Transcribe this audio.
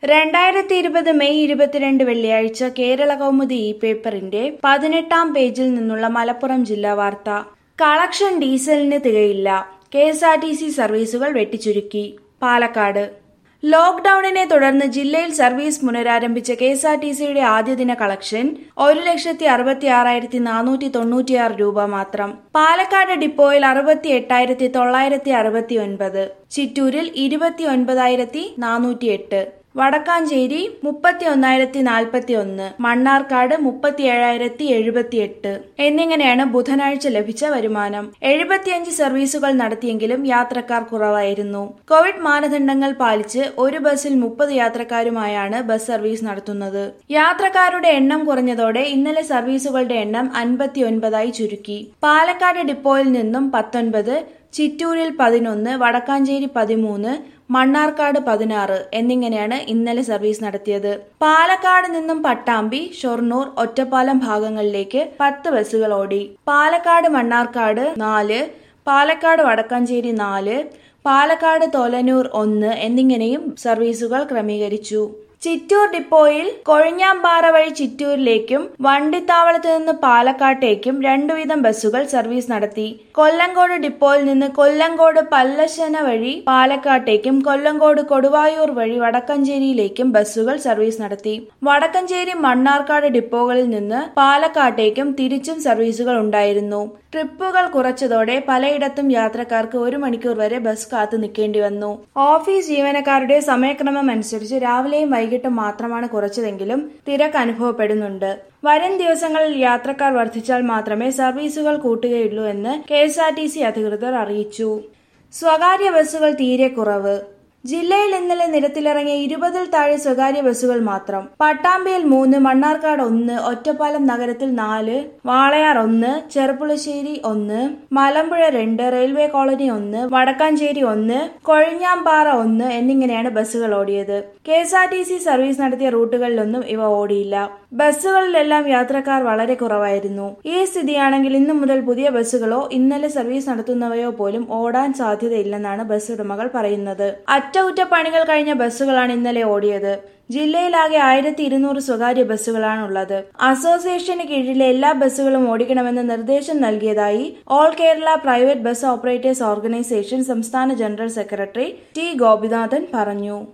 രണ്ടായിരത്തി ഇരുപത് മെയ് ഇരുപത്തിരണ്ട് വെള്ളിയാഴ്ച കേരള കൗമുദി ഇ പേപ്പറിന്റെ പതിനെട്ടാം പേജിൽ നിന്നുള്ള മലപ്പുറം ജില്ലാ വാർത്ത കളക്ഷൻ ഡീസലിന് തികയില്ല K S R T C സർവീസുകൾ വെട്ടിച്ചുരുക്കി പാലക്കാട് ലോക്ഡൌണിനെ തുടർന്ന് ജില്ലയിൽ സർവീസ് പുനരാരംഭിച്ച കെ എസ് ആർ ടി സിയുടെ ആദ്യ ദിന കളക്ഷൻ ഒരു ലക്ഷത്തി അറുപത്തി ആറായിരത്തി നാനൂറ്റി തൊണ്ണൂറ്റിയാറ് രൂപ മാത്രം പാലക്കാട് ഡിപ്പോയിൽ അറുപത്തി എട്ടായിരത്തി തൊള്ളായിരത്തി അറുപത്തി ഒൻപത് ചിറ്റൂരിൽ ഇരുപത്തി ഒൻപതായിരത്തി നാനൂറ്റി എട്ട് വടക്കാഞ്ചേരി മുപ്പത്തി ഒന്നായിരത്തി നാൽപ്പത്തി ഒന്ന് മണ്ണാർക്കാട് മുപ്പത്തി ഏഴായിരത്തി എഴുപത്തി എട്ട് എന്നിങ്ങനെയാണ് ബുധനാഴ്ച ലഭിച്ച വരുമാനം എഴുപത്തിയഞ്ച് സർവീസുകൾ നടത്തിയെങ്കിലും യാത്രക്കാർ കുറവായിരുന്നു കോവിഡ് മാനദണ്ഡങ്ങൾ പാലിച്ച് ഒരു ബസ്സിൽ മുപ്പത് യാത്രക്കാരുമായാണ് ബസ് സർവീസ് നടത്തുന്നത് യാത്രക്കാരുടെ എണ്ണം കുറഞ്ഞതോടെ ഇന്നലെ സർവീസുകളുടെ എണ്ണം അൻപത്തി ഒൻപതായി ചുരുക്കി പാലക്കാട് ഡിപ്പോയിൽ നിന്നും പത്തൊൻപത് ചിറ്റൂരിൽ പതിനൊന്ന് വടക്കാഞ്ചേരി പതിമൂന്ന് മണ്ണാർക്കാട് പതിനാറ് എന്നിങ്ങനെയാണ് ഇന്നലെ സർവീസ് നടത്തിയത് പാലക്കാട് നിന്നും പട്ടാമ്പി ഷൊർണൂർ ഒറ്റപ്പാലം ഭാഗങ്ങളിലേക്ക് പത്ത് ബസ്സുകൾ ഓടി പാലക്കാട് മണ്ണാർക്കാട് നാല് പാലക്കാട് വടക്കാഞ്ചേരി നാല് പാലക്കാട് തോലനൂർ ഒന്ന് എന്നിങ്ങനെയും സർവീസുകൾ ക്രമീകരിച്ചു ചിറ്റൂർ ഡിപ്പോയിൽ കൊഴിഞ്ഞാമ്പാറ വഴി ചിറ്റൂരിലേക്കും വണ്ടിത്താവളത്ത് നിന്ന് പാലക്കാട്ടേക്കും രണ്ടുവീതം ബസ്സുകൾ സർവീസ് നടത്തി കൊല്ലങ്കോട് ഡിപ്പോയിൽ നിന്ന് കൊല്ലങ്കോട് പല്ലശന വഴി പാലക്കാട്ടേക്കും കൊല്ലങ്കോട് കൊടുവായൂർ വഴി വടക്കഞ്ചേരിയിലേക്കും ബസ്സുകൾ സർവീസ് നടത്തി വടക്കഞ്ചേരി മണ്ണാർക്കാട് ഡിപ്പോകളിൽ നിന്ന് പാലക്കാട്ടേക്കും തിരിച്ചും സർവീസുകൾ ഉണ്ടായിരുന്നു ട്രിപ്പുകൾ കുറച്ചതോടെ പലയിടത്തും യാത്രക്കാർക്ക് ഒരു മണിക്കൂർ വരെ ബസ് കാത്തു നിൽക്കേണ്ടി വന്നു ഓഫീസ് ജീവനക്കാരുടെ സമയക്രമം അനുസരിച്ച് രാവിലെയും വൈകിട്ടും മാത്രമാണ് കുറച്ചതെങ്കിലും തിരക്ക് അനുഭവപ്പെടുന്നുണ്ട് വരും ദിവസങ്ങളിൽ യാത്രക്കാർ വർദ്ധിച്ചാൽ മാത്രമേ സർവീസുകൾ കൂട്ടുകയുള്ളൂ എന്ന് K S R T C അധികൃതർ അറിയിച്ചു സ്വകാര്യ ബസ്സുകൾ തീരെ കുറവ് ജില്ലയിൽ ഇന്നലെ നിരത്തിലിറങ്ങിയ ഇരുപതിൽ താഴെ സ്വകാര്യ ബസ്സുകൾ മാത്രം പട്ടാമ്പിയിൽ മൂന്ന് മണ്ണാർക്കാട് ഒന്ന് ഒറ്റപ്പാലം നഗരത്തിൽ നാല് വാളയാർ ഒന്ന് ചെറുപ്പുളശ്ശേരി ഒന്ന് മലമ്പുഴ രണ്ട് റെയിൽവേ കോളനി ഒന്ന് വടക്കാഞ്ചേരി ഒന്ന് കൊഴിഞ്ഞാമ്പാറ ഒന്ന് എന്നിങ്ങനെയാണ് ബസ്സുകൾ ഓടിയത് K S R T C service നടത്തിയ റൂട്ടുകളിലൊന്നും ഇവ ഓടിയില്ല ബസ്സുകളിലെല്ലാം യാത്രക്കാർ വളരെ കുറവായിരുന്നു ഈ സ്ഥിതിയാണെങ്കിൽ ഇന്നു മുതൽ പുതിയ ബസ്സുകളോ ഇന്നലെ സർവീസ് നടത്തുന്നവയോ പോലും ഓടാൻ സാധ്യതയില്ലെന്നാണ് ബസ് ഉടമകൾ പറയുന്നത് അറ്റകുറ്റപ്പണികൾ കഴിഞ്ഞ ബസ്സുകളാണ് ഇന്നലെ ഓടിയത് ജില്ലയിലാകെ ആയിരത്തി ഇരുന്നൂറ് സ്വകാര്യ ബസ്സുകളാണ് ഉള്ളത് അസോസിയേഷന് കീഴിലെ എല്ലാ ബസ്സുകളും ഓടിക്കണമെന്ന് നിർദ്ദേശം നൽകിയതായി all Kerala private bus operators organisation സംസ്ഥാന ജനറൽ സെക്രട്ടറി ടി ഗോപിനാഥൻ പറഞ്ഞു